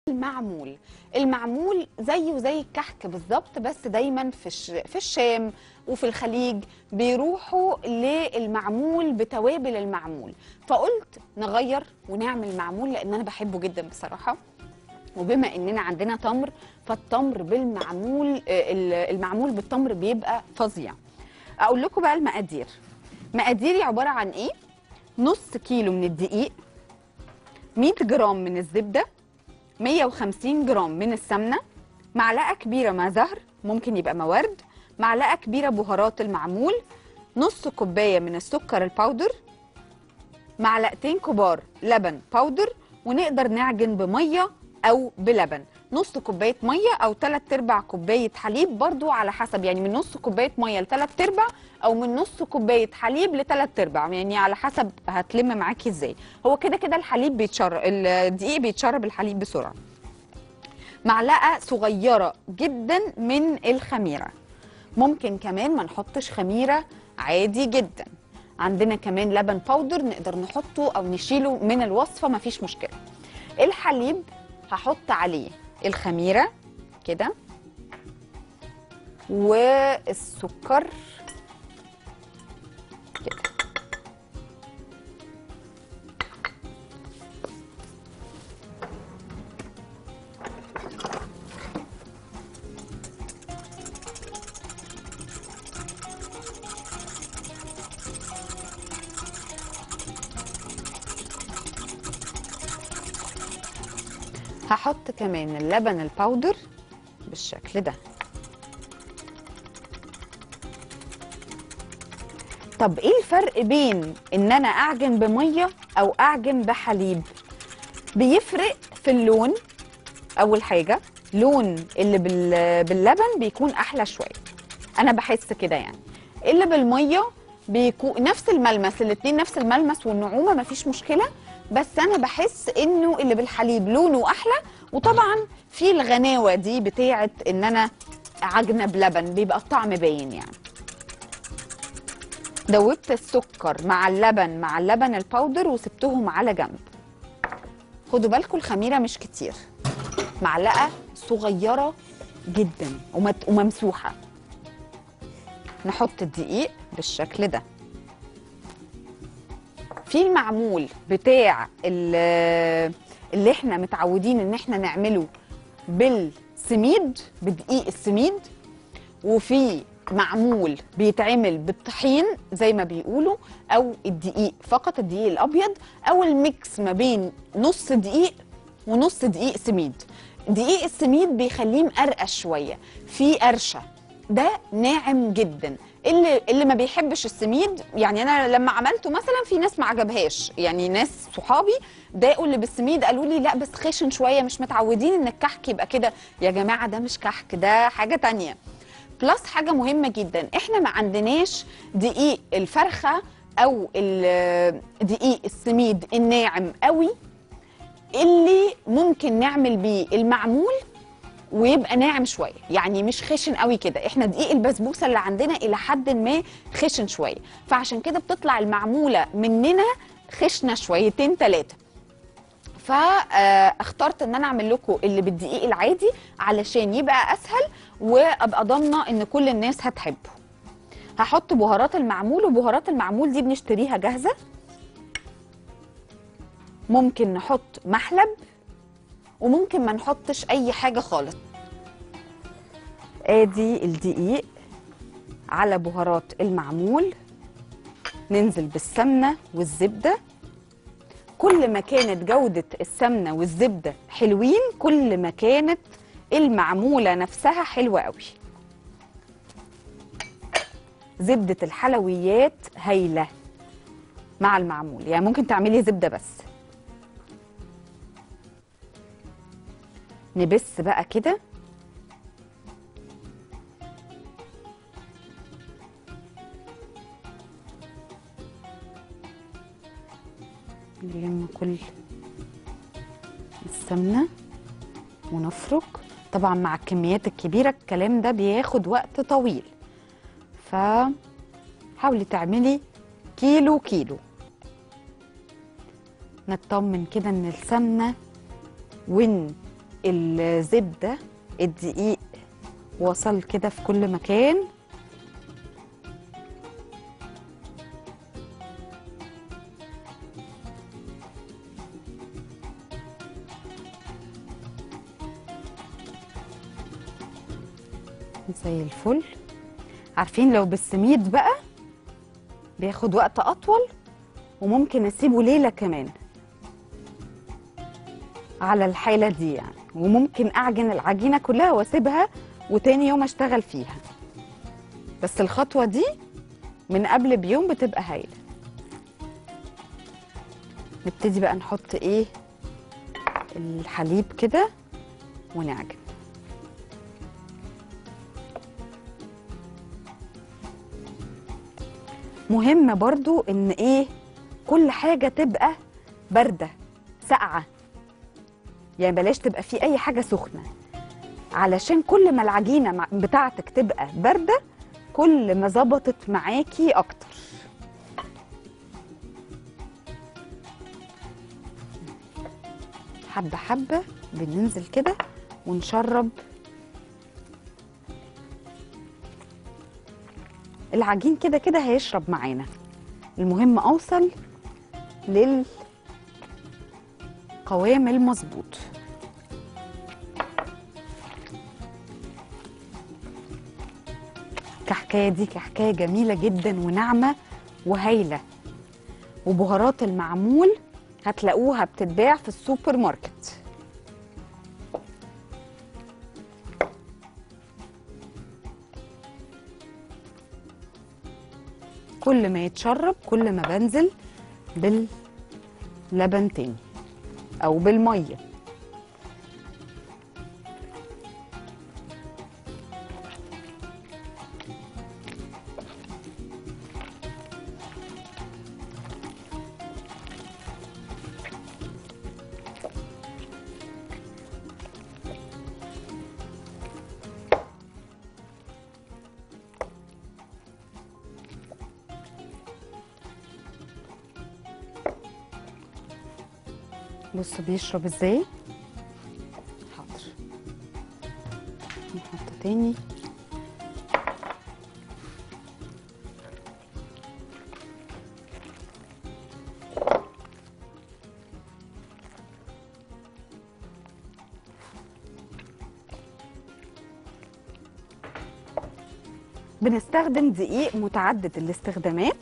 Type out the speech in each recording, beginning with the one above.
المعمول المعمول زيه زي الكحك بالظبط بس دايما في الش... في الشام وفي الخليج بيروحوا للمعمول بتوابل المعمول فقلت نغير ونعمل معمول لان انا بحبه جدا بصراحه وبما اننا عندنا تمر فالتمر بالمعمول آه، ال- المعمول بالتمر بيبقى فظيع اقول لكم بقى المقادير مقاديري عباره عن ايه نص كيلو من الدقيق 100 جرام من الزبده 150 جرام من السمنه معلقه كبيره مع زهر ممكن يبقى موارد معلقه كبيره بهارات المعمول نص كوبايه من السكر الباودر معلقتين كبار لبن باودر ونقدر نعجن بميه او بلبن نص كوبايه ميه او 3 ارباع كوبايه حليب برضو على حسب يعني من نص كوبايه ميه ل 3 ارباع او من نص كوبايه حليب ل 3 ارباع يعني على حسب هتلم معاكي ازاي هو كده كده الحليب بيتشرب الدقيق بيتشرب الحليب بسرعه معلقه صغيره جدا من الخميره ممكن كمان ما نحطش خميره عادي جدا عندنا كمان لبن باودر نقدر نحطه او نشيله من الوصفه مفيش مشكله الحليب هحط عليه الخميره كده والسكر كده هحط كمان اللبن الباودر بالشكل ده طب ايه الفرق بين ان انا اعجن بميه او اعجن بحليب بيفرق في اللون اول حاجه لون اللي بال- باللبن بيكون احلى شويه انا بحس كده يعني اللي بالميه بيكون نفس الملمس الاتنين نفس الملمس والنعومه مفيش مشكله بس انا بحس انه اللي بالحليب لونه احلى وطبعا في الغناوه دي بتاعه ان انا عجنه بلبن بيبقى الطعم باين يعني دوبت السكر مع اللبن مع اللبن الباودر وسبتهم على جنب خدوا بالكم الخميره مش كتير معلقه صغيره جدا ومت- وممسوحه نحط الدقيق بالشكل ده في المعمول بتاع ال- اللي احنا متعودين ان احنا نعمله بالسميد بدقيق السميد وفي معمول بيتعمل بالطحين زي ما بيقولوا او الدقيق فقط الدقيق الابيض او الميكس ما بين نص دقيق ونص دقيق سميد دقيق السميد بيخليه مقرقش شويه في قرشه ده ناعم جدا اللي اللي ما بيحبش السميد يعني انا لما عملته مثلا في ناس ما عجبهاش يعني ناس صحابي ضاقوا اللي بالسميد قالوا لي لا بس خشن شويه مش متعودين ان الكحك يبقى كده يا جماعه ده مش كحك ده حاجه تانية بلس حاجه مهمه جدا احنا ما عندناش دقيق الفرخه او ال- دقيق السميد الناعم قوي اللي ممكن نعمل بيه المعمول ويبقى ناعم شويه يعني مش خشن قوي كده احنا دقيق البسبوسه اللي عندنا الى حد ما خشن شويه فعشان كده بتطلع المعموله مننا خشنه شويتين ثلاثه فاخترت ان انا اعمل لكم اللي بالدقيق العادي علشان يبقى اسهل وابقى ضامنه ان كل الناس هتحبه هحط بهارات المعمول وبهارات المعمول دي بنشتريها جاهزه ممكن نحط محلب وممكن ما نحطش اي حاجه خالص ادي الدقيق على بهارات المعمول ننزل بالسمنه والزبده كل ما كانت جوده السمنه والزبده حلوين كل ما كانت المعموله نفسها حلوه قوي زبده الحلويات هايله مع المعمول يعني ممكن تعملي زبده بس نبس بقى كده نلم كل السمنة ونفرك طبعا مع الكميات الكبيرة الكلام ده بياخد وقت طويل فحاولي تعملي كيلو كيلو نطمن كده ان السمنة وان الزبده الدقيق وصل كده في كل مكان زي الفل عارفين لو بالسميد بقى بياخد وقت اطول وممكن اسيبه ليله كمان على الحاله دي يعني وممكن اعجن العجينه كلها واسيبها وتاني يوم اشتغل فيها بس الخطوه دي من قبل بيوم بتبقى هايله نبتدي بقى نحط ايه الحليب كده ونعجن مهم برضو ان ايه كل حاجة تبقى باردة ساقعة يعني بلاش تبقى في اي حاجة سخنة علشان كل ما العجينة مع- بتاعتك تبقى باردة كل ما ظبطت معاكي اكتر حبة حبة بننزل كده ونشرب العجين كده كده هيشرب معانا المهم اوصل للقوام المظبوط كحكايه دي كحكايه جميله جدا وناعمه وهايله وبهارات المعمول هتلاقوها بتتباع في السوبر ماركت كل ما يتشرب كل ما بنزل باللبن تاني او بالميه بصوا بيشرب ازاي حاضر نحط تاني بنستخدم دقيق متعدد الاستخدامات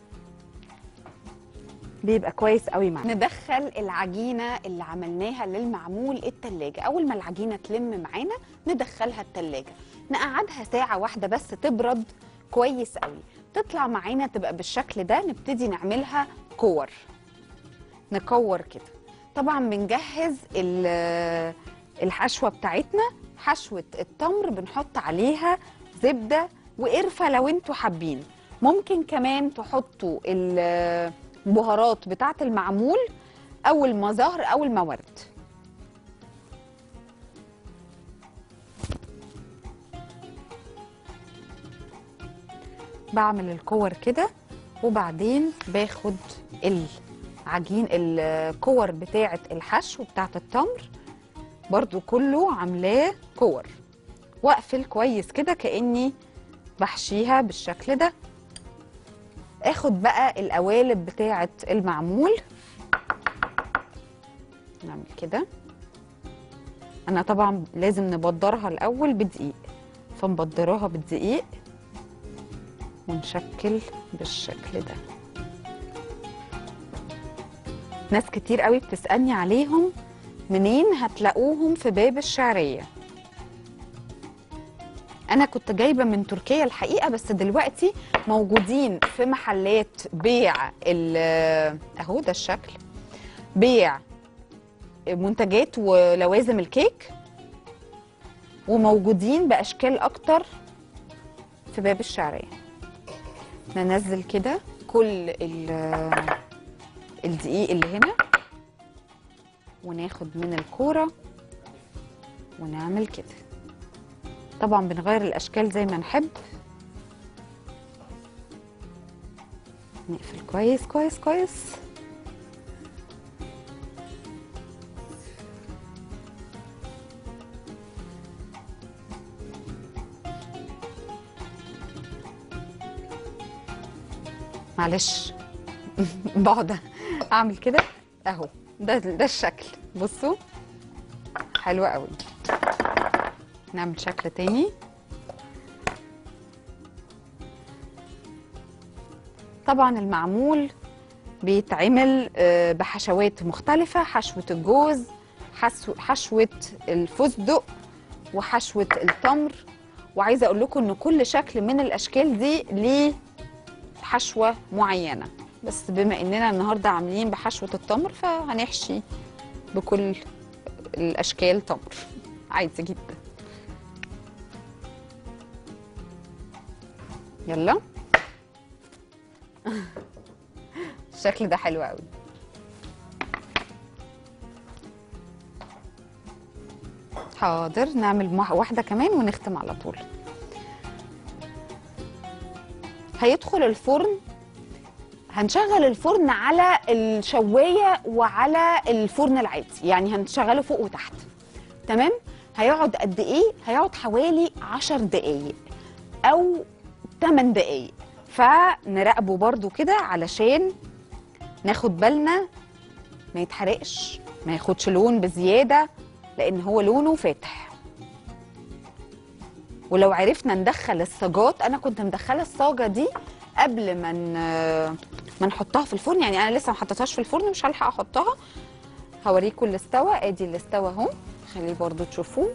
بيبقى كويس قوي معانا ندخل العجينه اللي عملناها للمعمول التلاجة اول ما العجينه تلم معانا ندخلها التلاجة نقعدها ساعه واحده بس تبرد كويس قوي تطلع معانا تبقى بالشكل ده نبتدي نعملها كور نكور كده طبعا بنجهز ال- الحشوه بتاعتنا حشوه التمر بنحط عليها زبده وقرفه لو انتوا حابين ممكن كمان تحطوا البهارات بتاعه المعمول اول ما ظهر اول ما ورد بعمل الكور كده وبعدين باخد العجين الكور بتاعه الحشو بتاعه التمر برضو كله عاملاه كور واقفل كويس كده كاني بحشيها بالشكل ده اخد بقى القوالب بتاعه المعمول نعمل كده انا طبعا لازم نبدرها الاول بدقيق فنبدراها بالدقيق ونشكل بالشكل ده ناس كتير قوي بتسألني عليهم منين هتلاقوهم في باب الشعرية أنا كنت جايبة من تركيا الحقيقة بس دلوقتي موجودين في محلات بيع ال- أهو ده الشكل بيع منتجات ولوازم الكيك وموجودين بأشكال أكتر في باب الشعرية ننزل كده كل ال- الدقيق اللي هنا وناخد من الكورة ونعمل كده طبعا بنغير الأشكال زي ما نحب نقفل كويس كويس كويس معلش بقعد اعمل كده اهو ده ده الشكل بصوا حلو قوي نعمل شكل تاني طبعا المعمول بيتعمل آه، بحشوات مختلفة حشوة الجوز حسو- حشوة الفستق وحشوة التمر وعايزة أقول لكم إن كل شكل من الأشكال دي ليه حشوة معينة بس بما إننا النهاردة عاملين بحشوة التمر فهنحشي بكل الأشكال تمر عادي جدا يلا الشكل ده حلو قوي حاضر نعمل مح- واحدة كمان ونختم على طول هيدخل الفرن هنشغل الفرن على الشواية وعلى الفرن العادي يعني هنشغله فوق وتحت تمام هيقعد قد ايه هيقعد حوالي 10 دقايق او 8 دقايق فنراقبه برضو كده علشان ناخد بالنا ما يتحرقش ما ياخدش لون بزياده لان هو لونه فاتح ولو عرفنا ندخل الصاجات انا كنت مدخله الصاجه دي قبل ما ن- ما نحطها في الفرن يعني انا لسه ما حطيتهاش في الفرن مش هلحق احطها هوريكم اللي استوى ادي اللي استوى اهو خليه برضو تشوفوه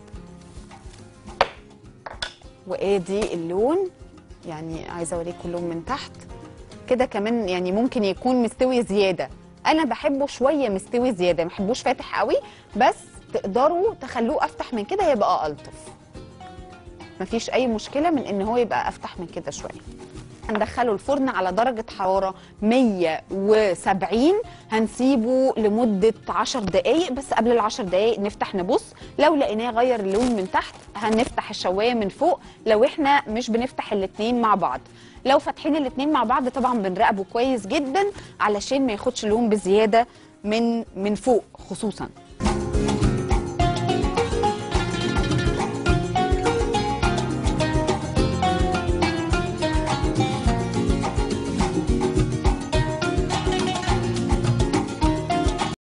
وادي اللون يعني عايزه اوريكم اللون من تحت كده كمان يعني ممكن يكون مستوي زياده انا بحبه شويه مستوي زياده ما بحبوش فاتح قوي بس تقدروا تخلوه افتح من كده يبقى الطف مفيش اي مشكله من ان هو يبقى افتح من كده شويه هندخله الفرن على درجة حرارة 170 هنسيبه لمدة 10 دقايق بس قبل ال 10 دقايق نفتح نبص لو لقيناه غير اللون من تحت هنفتح الشواية من فوق لو احنا مش بنفتح الاتنين مع بعض لو فاتحين الاتنين مع بعض طبعا بنراقبه كويس جدا علشان ما ياخدش لون بزيادة من من فوق خصوصا